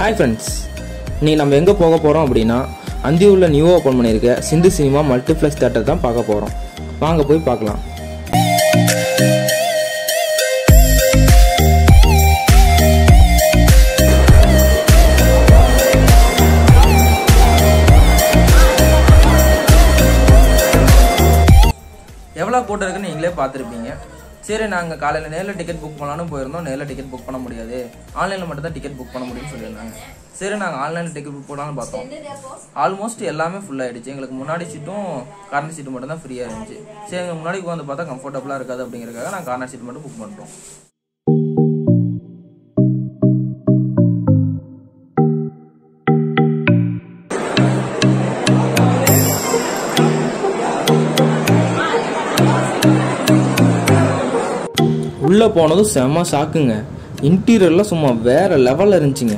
hi friends நீ நம்ம எங்கே போக போகிறோம் அப்படின்னா அந்தியூரில் நியூ ஓப்பன் பண்ணியிருக்க சிந்து சினிமா மல்டிப்ளெக்ஸ் தேட்டர் தான் பார்க்க போகிறோம் வாங்க போய் பார்க்கலாம் எவ்வளோ கூட்டம் இருக்குன்னு நீங்களே பார்த்துருப்பீங்க சரி நாங்கள் காலையில் நேரில் டிக்கெட் புக் பண்ணலான்னு போயிருந்தோம் நேரில் டிக்கெட் புக் பண்ண முடியாது ஆன்லைனில் மட்டும் தான் டிக்கெட் புக் பண்ண முடியும்னு சொல்லியிருந்தாங்க சரி நாங்கள் ஆன்லைனில் டிக்கெட் புக் பண்ணலாம்னு பார்த்தோம் ஆல்மோஸ்ட் எல்லாமே ஃபுல் ஆயிடுச்சு எங்களுக்கு முன்னாடி சீட்டும் கார்னர் சீட்டு மட்டும் தான் ஃப்ரீயாக இருந்துச்சு சரி எங்கள் முன்னாடி உட்காந்து பார்த்தா கம்ஃபர்டபுளாக இருக்காது அப்படிங்கிறதுக்காக நாங்கள் கார்னர் சீட் மட்டும் புக் பண்ணுறோம் உள்ளே போனதும் செம்ம ஷாக்குங்க இன்டீரியர்லாம் சும்மா வேற லெவலில் இருந்துச்சுங்க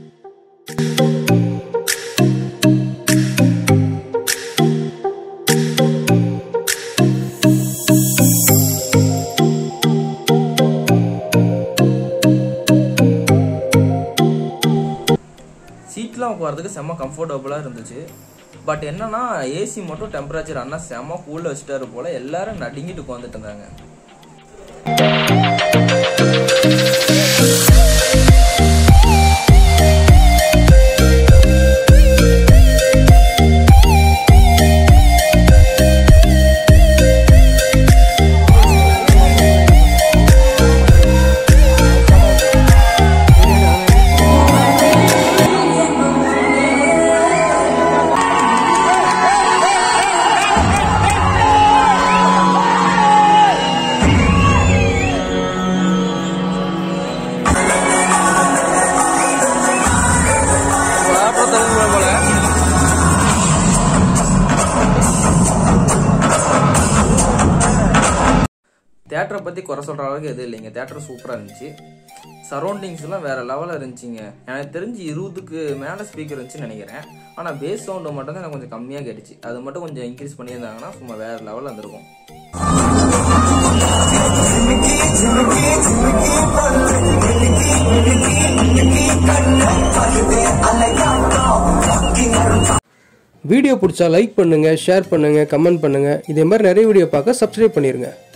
சீட்லாம் உட்காரதுக்கு செம்ம கம்ஃபர்டபுளாக இருந்துச்சு பட் என்னன்னா ஏசி மட்டும் டெம்பரேச்சர் அண்ணா செம்ம கூலில் வச்சுட்டாரு போல எல்லாரும் நடுங்கிட்டு உட்காந்துட்டு இருந்தாங்க தேட்டரை பற்றி குறை சொல்கிற அளவுக்கு எதுவும் இல்லைங்க தேட்டர் சூப்பராக இருந்துச்சு சரௌண்டிங்ஸ்லாம் வேறு லெவலில் இருந்துச்சுங்க எனக்கு தெரிஞ்சு இருபதுக்கு மேலே ஸ்பீக்கர் இருந்துச்சுன்னு நினைக்கிறேன் ஆனால் பேஸ் சவுண்டு மட்டும் தான் எனக்கு கொஞ்சம் கம்மியாக கேட்டுச்சு அது மட்டும் கொஞ்சம் இன்க்ரீஸ் பண்ணியிருந்தாங்கன்னா சும்மா வேறு லெவலில் இருந்திருக்கும் வீடியோ பிடிச்சா லைக் பண்ணுங்கள் ஷேர் பண்ணுங்கள் கமெண்ட் பண்ணுங்கள் இதே மாதிரி நிறைய வீடியோ பார்க்க சப்ஸ்கிரைப் பண்ணிடுங்க